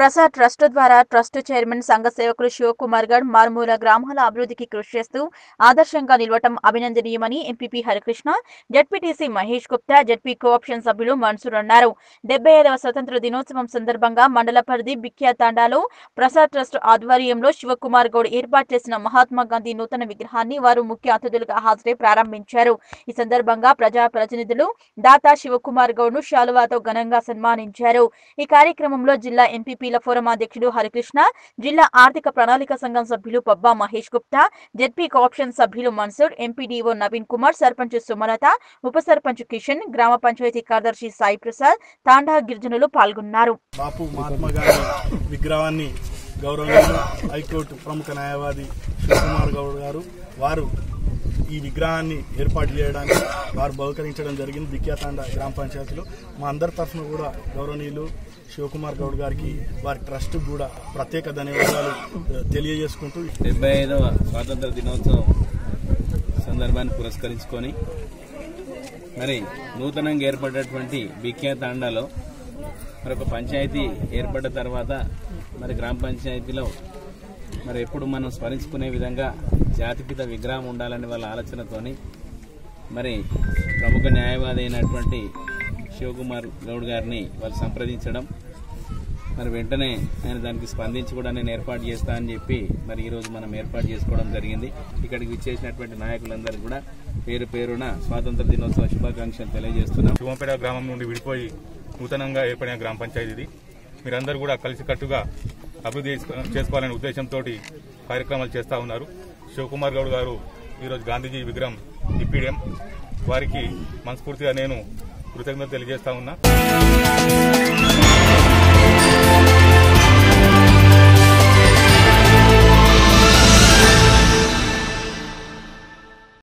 Prasad trust ద్వారా trust chairman సంఘ సేవకులు శివకుమార్ గఢ్ మారుమూల గ్రామాల అభివృద్ధికి కృషి చేస్తూ ఆదర్శంగా నిలవటం అభినందనీయమని MPP Harikrishna ZPTC Mahesh Gupta ZP co-option సభ్యులు మన్సూర్ అన్నారు డెబ్బై ఐదవ స్వతంత్ర దినోత్సవం సందర్భంగా మండల పరిధి బిక్యా తాండాలో ప్రసాద్ ట్రస్ట్ ఆధ్వర్యంలో శివకుమార్ గౌడ్ ఏర్పాటు చేసిన మహాత్మా గాంధీ నూతన విగ్రహాన్ని వారు ముఖ్య అతిథులుగా హాజరై ప్రారంభించారు ఈ సందర్భంగా ప్రజా ప్రతినిధులు దాతా శివకుమార్ గౌడ్ ను శాలువాతో ఘనంగా సన్మానించారు ఈ కార్యక్రమంలో జిల్లా ఎంపీపీల ఫోరం అధ్యక్షుడు హరికృష్ణ జిల్లా ఆర్థిక ప్రణాళిక సంఘం సభ్యులు పబ్బా మహేష్ గుప్తా జెడ్పీ కోఆప్షన్ సభ్యులు మన్సూర్ ఎంపీడీఓ నవీన్ కుమార్ సర్పంచ్ సుమలత ఉప సర్పంచ్ కిషన్ గ్రామ పంచాయతీ కార్యదర్శి సాయి ప్రసాద్ తాండా గిరిజనులు పాల్గొన్నారు బాపు మహాత్మా గాంధీ విగ్రహాన్ని గౌరవనీయులు హైకోర్టు ప్రముఖ న్యాయవాది శివకుమార్ గౌడ్ గారు వారు ఈ విగ్రహాన్ని ఏర్పాటు చేయడానికి వారు బహుకరించడం జరిగింది బిక్యాతాండ గ్రామ పంచాయతీలో మా అందరి తరఫున కూడా గౌరవనీయులు శివకుమార్ గౌడ్ గారికి వారి ట్రస్ట్ కూడా ప్రత్యేక ధన్యవాదాలు ఆ, తెలియజేసుకుంటూ డెబ్బై ఐదవ స్వాతంత్ర దినోత్సవం సందర్భాన్ని పురస్కరించుకొని మరి నూతనంగా ఏర్పడినటువంటి బిక్యా తాండాలో మరి ఒక పంచాయతీ ఏర్పడ్డ తర్వాత మరి గ్రామ పంచాయతీలో మరి ఎప్పుడు మనం స్మరించుకునే విధంగా జాతిపిత విగ్రహం ఉండాలని వాళ్ళ ఆలోచనతోని మరి ప్రముఖ న్యాయవాది అయినటువంటి శివకుమార్ గౌడ్ గారిని వాళ్ళు సంప్రదించడం మరి వెంటనే ఆయన దానికి స్పందించి కూడా నేను ఏర్పాటు చేస్తా అని చెప్పి మరి ఈరోజు మనం ఏర్పాటు చేసుకోవడం జరిగింది ఇక్కడికి విచ్చేసినటువంటి నాయకులందరికీ కూడా పేరు పేరున స్వాతంత్ర దినోత్సవ శుభాకాంక్షలు తెలియజేస్తున్నాం శివంపేట గ్రామం నుండి విడిపోయి నూతనంగా ఏర్పడిన గ్రామ పంచాయతీ ఇది మీరందరూ కూడా కలిసికట్టుగా అభివృద్ధి చేసుకో- చేసుకోవాలనే ఉద్దేశంతో కార్యక్రమాలు చేస్తూ ఉన్నారు శివకుమార్ గౌడ్ గారు ఈరోజు గాంధీజీ విగ్రహం ఇప్పిడం వారికి మనస్ఫూర్తిగా నేను కృతజ్ఞత తెలియజేస్తా ఉన్నా